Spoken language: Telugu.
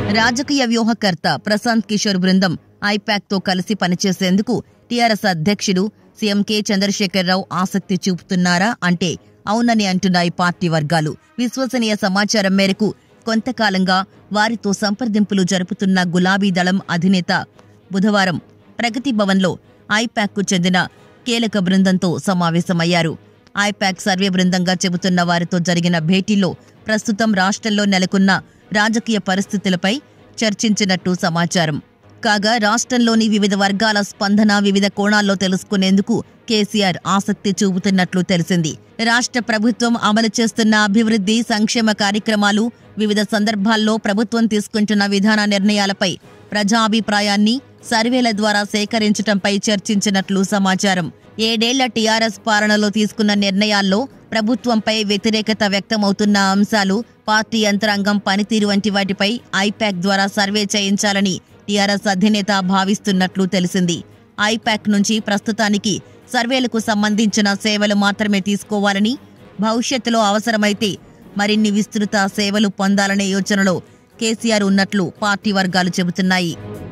రాజకీయ వ్యూహకర్త ప్రశాంత్ కిషోర్ బృందం ఐపాక్ తో కలిసి పనిచేసేందుకు టీఆర్ఎస్ అధ్యక్షుడు సీఎం కె చంద్రశేఖరరావు ఆసక్తి చూపుతున్నారా అంటే అవునని అంటున్నాయి పార్టీ వర్గాలు విశ్వసనీయ సమాచారం మేరకు కొంతకాలంగా వారితో సంప్రదింపులు జరుపుతున్న గులాబీ దళం అధినేత బుధవారం ప్రగతి భవన్లో ఐపాక్కు చెందిన కీలక బృందంతో సమావేశమయ్యారు ఐపాక్ సర్వే బృందంగా చెబుతున్న వారితో జరిగిన భేటీలో ప్రస్తుతం రాష్ట్రంలో నెలకొన్న రాజకీయ పరిస్థితులపై చర్చించినట్టు సమాచారం కాగా రాష్ట్రంలోని వివిధ వర్గాల స్పందన వివిధ కోణాల్లో తెలుసుకునేందుకు కేసీఆర్ ఆసక్తి చూపుతున్నట్లు తెలిసింది రాష్ట్ర ప్రభుత్వం అమలు చేస్తున్న అభివృద్ధి సంక్షేమ కార్యక్రమాలు వివిధ సందర్భాల్లో ప్రభుత్వం తీసుకుంటున్న విధాన నిర్ణయాలపై ప్రజాభిప్రాయాన్ని సర్వేల ద్వారా సేకరించటంపై చర్చించినట్లు సమాచారం ఏడేళ్ల టీఆర్ఎస్ పాలనలో తీసుకున్న నిర్ణయాల్లో ప్రభుత్వంపై వ్యతిరేకత వ్యక్తమవుతున్న అంశాలు పార్టీ యంత్రాంగం పనితీరు వంటి వాటిపై ఐపాక్ ద్వారా సర్వే చేయించాలని టీఆర్ఎస్ అధినేత భావిస్తున్నట్లు తెలిసింది ఐపాక్ నుంచి ప్రస్తుతానికి సర్వేలకు సంబంధించిన సేవలు మాత్రమే తీసుకోవాలని భవిష్యత్తులో అవసరమైతే మరిన్ని విస్తృత సేవలు పొందాలనే యోచనలో కేసీఆర్ ఉన్నట్లు పార్టీ వర్గాలు చెబుతున్నాయి